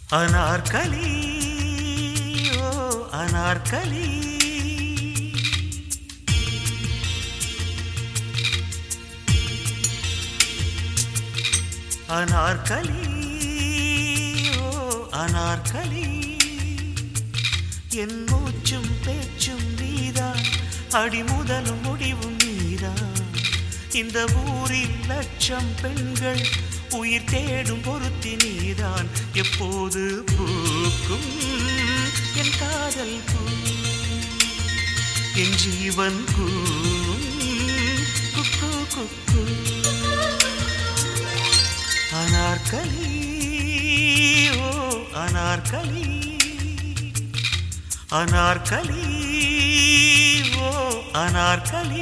அனார்கலி ஓ அனார்கலி அனார்கலி ஓ அனார்கலி என் மூச்சும் பேச்சும் நீதான் அடிமுதலும் முடிவும் நீதான் இந்த ஊரில் லட்சம் பெண்கள் உயிர் தேடும் பொருத்தி நீதான் எப்போது பூக்கும் என் காதல் பூ என் ஜீவன் கூ குக்கு குக்கு அனார்கலி ஓ அனார்கலி அனார்கலி ஓ அனார்கலி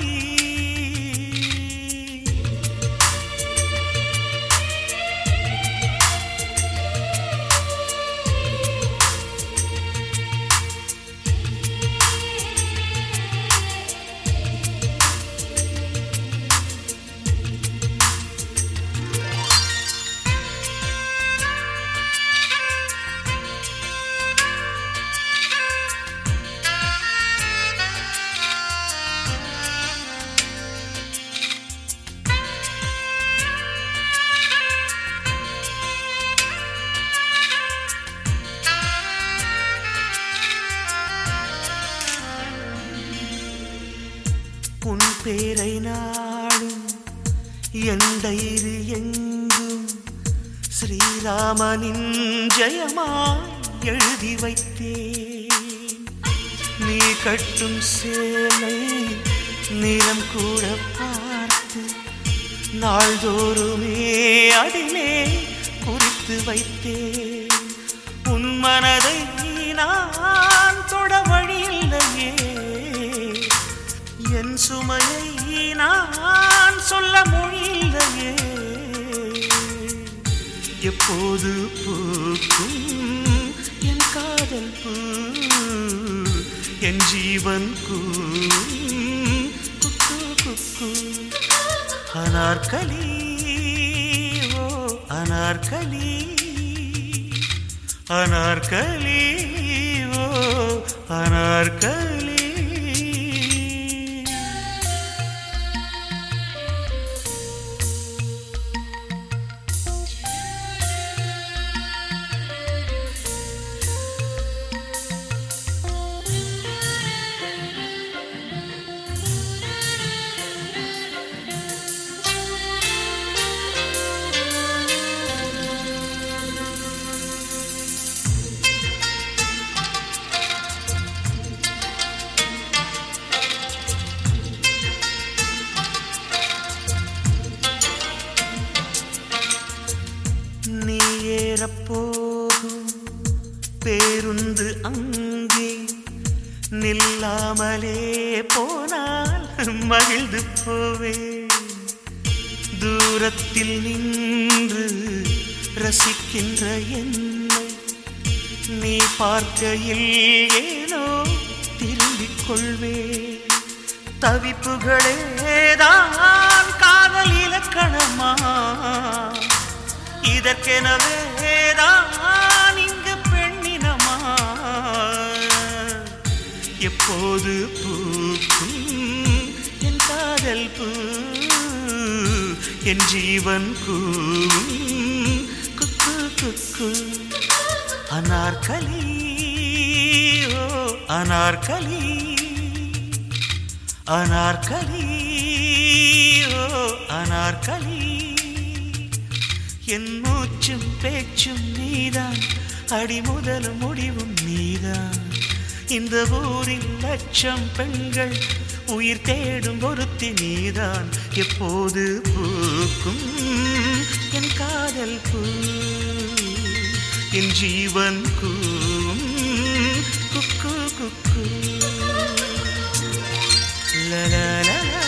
உன் பேரை நாடும் என் டைரி எங்கும் ஸ்ரீராமனின் ஜெயமாய் எழுதி வைத்தேன் நீ கட்டும் சேலை நிறம் கூட பார்த்து நாள்தோறுமே அதிலே குறித்து வைத்தேன் உன் மனதை நான் தொட வழியில்லையே என் சுமையை நான் சொல்ல மொழியில்லையே எப்போது பூக்கும் என் காதல் பூ என் ஜீவன் கூ குக்கு குக்கு அனார்கலி ஓ அனார்கலி அனார்கலி ஓ அனார்கலி நீ ஏறப்போகும் பேருந்து அங்கே நில்லாமலே போனால் மகிழ்ந்து போவேன் தூரத்தில் நின்று ரசிக்கின்ற என்னை நீ பார்க்கையில் ஏனோ திரும்பிக் கொள்வேன் தவிப்புகளேதான் காதல் இலக்கணமா இதற்கெனவேதான் இங்கு பெண்ணினமா எப்போது பூக்கும் என் காதல் பூ என் ஜீவன் கூவும் குக்கு குக்கு அனார்கலி ஓ அனார்கலி அனார்கலி ஓ அனார்கலி என் மூச்சும் பேச்சும் நீதான் அடிமுதலும் முடிவும் நீதான் இந்த ஊரில் லட்சம் பெண்கள் உயிர் தேடும் ஒருத்தி நீதான் எப்போது பூக்கும் என் காதல் பூ என் ஜீவன் கூவும் குக்கு குக்கு லலலலா